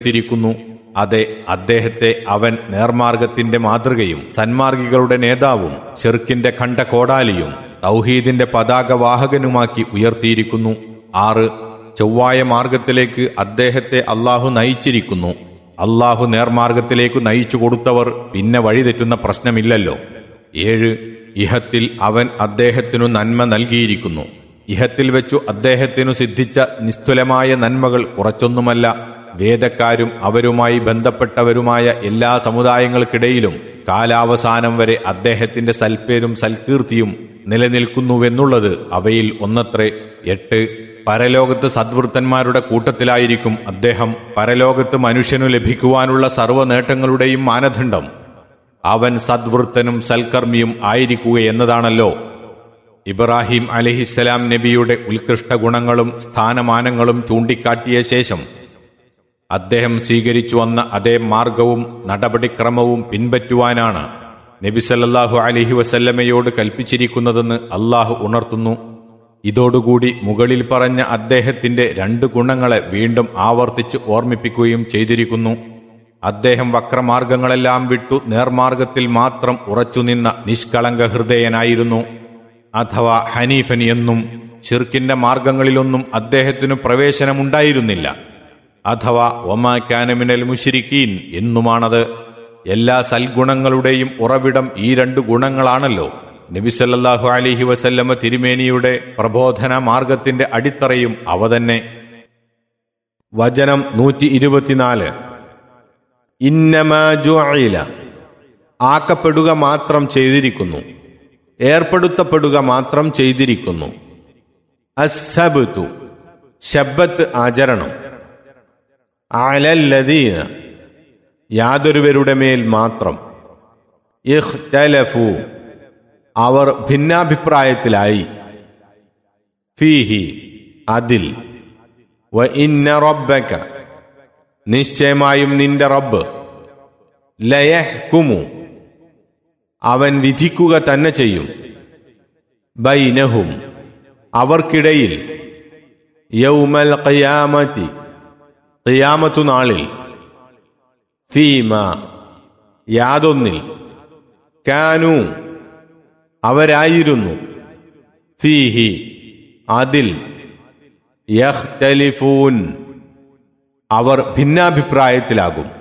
തിരിക്കുന്നു അതെ അദ്ദേഹത്തെ അവൻ നേർമാർഗത്തിന്റെ മാതൃകയും സന്മാർഗികളുടെ നേതാവും ഷെർക്കിന്റെ ഖണ്ഡ കോടാലിയും തൗഹീദിന്റെ പതാകവാഹകനുമാക്കി ഉയർത്തിയിരിക്കുന്നു ആറ് ചൊവ്വായ മാർഗത്തിലേക്ക് അദ്ദേഹത്തെ അള്ളാഹു നയിച്ചിരിക്കുന്നു അള്ളാഹു നേർമാർഗത്തിലേക്ക് നയിച്ചു കൊടുത്തവർ പിന്നെ വഴിതെറ്റുന്ന പ്രശ്നമില്ലല്ലോ ഏഴ് ഇഹത്തിൽ അവൻ അദ്ദേഹത്തിനു നന്മ നൽകിയിരിക്കുന്നു ഇഹത്തിൽ വെച്ചു അദ്ദേഹത്തിനു സിദ്ധിച്ച നിസ്തുലമായ നന്മകൾ കുറച്ചൊന്നുമല്ല വേദക്കാരും അവരുമായി ബന്ധപ്പെട്ടവരുമായ എല്ലാ സമുദായങ്ങൾക്കിടയിലും കാലാവസാനം വരെ അദ്ദേഹത്തിന്റെ സൽപ്പേരും സൽകീർത്തിയും നിലനിൽക്കുന്നുവെന്നുള്ളത് അവയിൽ ഒന്നത്രേ എട്ട് പരലോകത്ത് സദ്വൃത്തന്മാരുടെ കൂട്ടത്തിലായിരിക്കും അദ്ദേഹം പരലോകത്ത് മനുഷ്യനു ലഭിക്കുവാനുള്ള സർവ്വ നേട്ടങ്ങളുടെയും മാനദണ്ഡം അവൻ സദ്വൃത്തനും സൽക്കർമ്മിയും ആയിരിക്കുകയെന്നതാണല്ലോ ഇബ്രാഹിം അലഹിസ്സലാം നബിയുടെ ഉത്കൃഷ്ട ഗുണങ്ങളും സ്ഥാനമാനങ്ങളും ചൂണ്ടിക്കാട്ടിയ ശേഷം അദ്ദേഹം സ്വീകരിച്ചു വന്ന അതേ മാർഗവും നടപടിക്രമവും പിൻപറ്റുവാനാണ് നബി സല്ലല്ലാഹു അലഹി വസല്ലമയോട് കൽപ്പിച്ചിരിക്കുന്നതെന്ന് അള്ളാഹു ഉണർത്തുന്നു ഇതോടുകൂടി മുകളിൽ പറഞ്ഞ അദ്ദേഹത്തിന്റെ രണ്ട് ഗുണങ്ങളെ വീണ്ടും ആവർത്തിച്ച് ഓർമ്മിപ്പിക്കുകയും ചെയ്തിരിക്കുന്നു അദ്ദേഹം വക്രമാർഗങ്ങളെല്ലാം വിട്ടു നേർമാർഗത്തിൽ മാത്രം ഉറച്ചുനിന്ന നിഷ്കളങ്ക ഹൃദയനായിരുന്നു അഥവാ ഹനീഫൻ എന്നും ഷിർക്കിന്റെ മാർഗങ്ങളിലൊന്നും അദ്ദേഹത്തിനു പ്രവേശനമുണ്ടായിരുന്നില്ല അഥവാ ഒമാക്കാനമിനൽ മുഷിരിക്കീൻ എന്നുമാണത് എല്ലാ സൽഗുണങ്ങളുടെയും ഉറവിടം ഈ രണ്ട് ഗുണങ്ങളാണല്ലോ നബിസല്ലാഹു അലിഹി വസല്ലമ തിരുമേനിയുടെ പ്രബോധന മാർഗത്തിന്റെ അടിത്തറയും അവ തന്നെ വചനം നൂറ്റി ഇരുപത്തിനാല് ഇന്നമാജുഅയില ആക്കപ്പെടുക മാത്രം ചെയ്തിരിക്കുന്നു ഏർപ്പെടുത്തപ്പെടുക മാത്രം ചെയ്തിരിക്കുന്നു അസബത്തു ശബ്ബത്ത് ആചരണം അലല്ലദീന യാതൊരുവരുടെ മേൽ മാത്രം ഇഖ്തലഫു അവർ ഭിന്നാഭിപ്രായത്തിലായി ഫീഹി അതിൽ വ ഇന്ന റബ്ബക നിശ്ചയമായും നിന്റെ റബ്ബ് ലയഹ്കുമു അവൻ വിധിക്കുക തന്നെ ചെയ്യും ബൈനഹും അവർക്കിടയിൽ യൗമൽ ഖിയാമത്തി ഖിയാമത്തു നാളിൽ ഫീമ യാതൊന്നിൽ കാനു അവരായിരുന്നു ഫീഹി അതിൽ യഖ്തലിഫൂൻ അവർ ഭിന്നാഭിപ്രായത്തിലാകും